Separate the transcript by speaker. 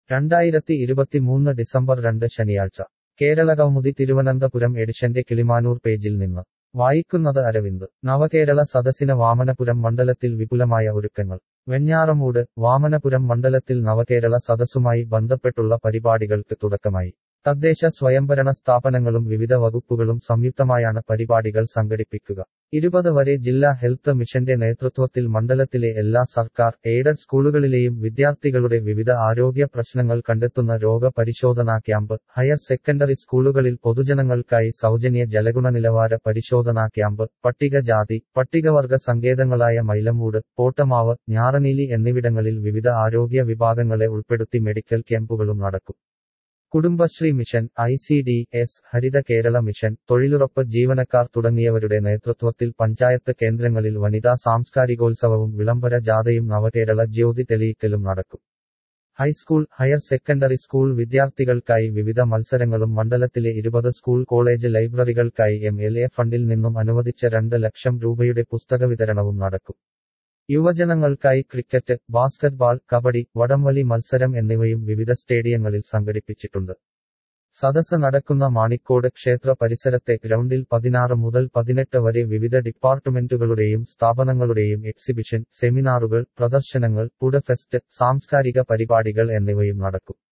Speaker 1: രണ്ടായിരത്തി ഇരുപത്തിമൂന്ന് ഡിസംബർ രണ്ട് ശനിയാഴ്ച കേരളകൗമുദി തിരുവനന്തപുരം എഡിഷന്റെ കിളിമാനൂർ പേജിൽ നിന്ന് വായിക്കുന്നത് അരവിന്ദ് നവകേരള സദസ്സിന് വാമനപുരം മണ്ഡലത്തിൽ വിപുലമായ ഒരുക്കങ്ങൾ വെഞ്ഞാറമൂട് വാമനപുരം മണ്ഡലത്തിൽ നവകേരള സദസ്സുമായി ബന്ധപ്പെട്ടുള്ള പരിപാടികൾക്ക് തുടക്കമായി തദ്ദേശ സ്വയംഭരണ സ്ഥാപനങ്ങളും വിവിധ വകുപ്പുകളും സംയുക്തമായാണ് പരിപാടികൾ സംഘടിപ്പിക്കുക ഇരുപത് വരെ ജില്ലാ ഹെൽത്ത് മിഷന്റെ നേതൃത്വത്തിൽ മണ്ഡലത്തിലെ എല്ലാ സർക്കാർ എയ്ഡഡ് സ്കൂളുകളിലെയും വിദ്യാർത്ഥികളുടെ വിവിധ ആരോഗ്യ പ്രശ്നങ്ങൾ കണ്ടെത്തുന്ന രോഗപരിശോധനാ ക്യാമ്പ് ഹയർ സെക്കൻഡറി സ്കൂളുകളിൽ പൊതുജനങ്ങൾക്കായി സൗജന്യ ജലഗുണനിലവാര പരിശോധനാ ക്യാമ്പ് പട്ടികജാതി പട്ടികവർഗ സങ്കേതങ്ങളായ മൈലമൂട് പോട്ടമാവ് ഞാറനീലി എന്നിവിടങ്ങളിൽ വിവിധ ആരോഗ്യ വിഭാഗങ്ങളെ ഉൾപ്പെടുത്തി മെഡിക്കൽ ക്യാമ്പുകളും നടക്കും Kudumbashree mission I C D S Haritha Kerala mission തൊഴിലുറപ്പ് ജീവനക്കാർ തുടങ്ങിയവരുടെ നേതൃത്വത്തിൽ പഞ്ചായത്ത് കേന്ദ്രങ്ങളിൽ വനിതാ സാംസ്കാരികോത്സവവും വിളംബര ജാഥയും നവകേരള ജ്യോതി തെളിയിക്കലും നടക്കും ഹൈസ്കൂൾ ഹയർ സെക്കൻഡറി സ്കൂൾ വിദ്യാർത്ഥികൾക്കായി വിവിധ മത്സരങ്ങളും മണ്ഡലത്തിലെ ഇരുപത് സ്കൂൾ കോളേജ് ലൈബ്രറികൾക്കായി എം എൽ എ ഫണ്ടിൽ നിന്നും അനുവദിച്ച രണ്ട് ലക്ഷം രൂപയുടെ പുസ്തക വിതരണവും നടക്കും യുവജനങ്ങൾക്കായി ക്രിക്കറ്റ് ബാസ്കറ്റ്ബാൾ കബഡി വടംവലി മത്സരം എന്നിവയും വിവിധ സ്റ്റേഡിയങ്ങളിൽ സംഘടിപ്പിച്ചിട്ടുണ്ട് സദസ് നടക്കുന്ന മാണിക്കോട് ക്ഷേത്ര പരിസരത്തെ ഗ്രൗണ്ടിൽ പതിനാറ് മുതൽ പതിനെട്ട് വരെ വിവിധ ഡിപ്പാർട്ട്മെന്റുകളുടെയും സ്ഥാപനങ്ങളുടെയും എക്സിബിഷൻ സെമിനാറുകൾ പ്രദർശനങ്ങൾ ഫുഡ് ഫെസ്റ്റ് സാംസ്കാരിക പരിപാടികൾ എന്നിവയും നടക്കും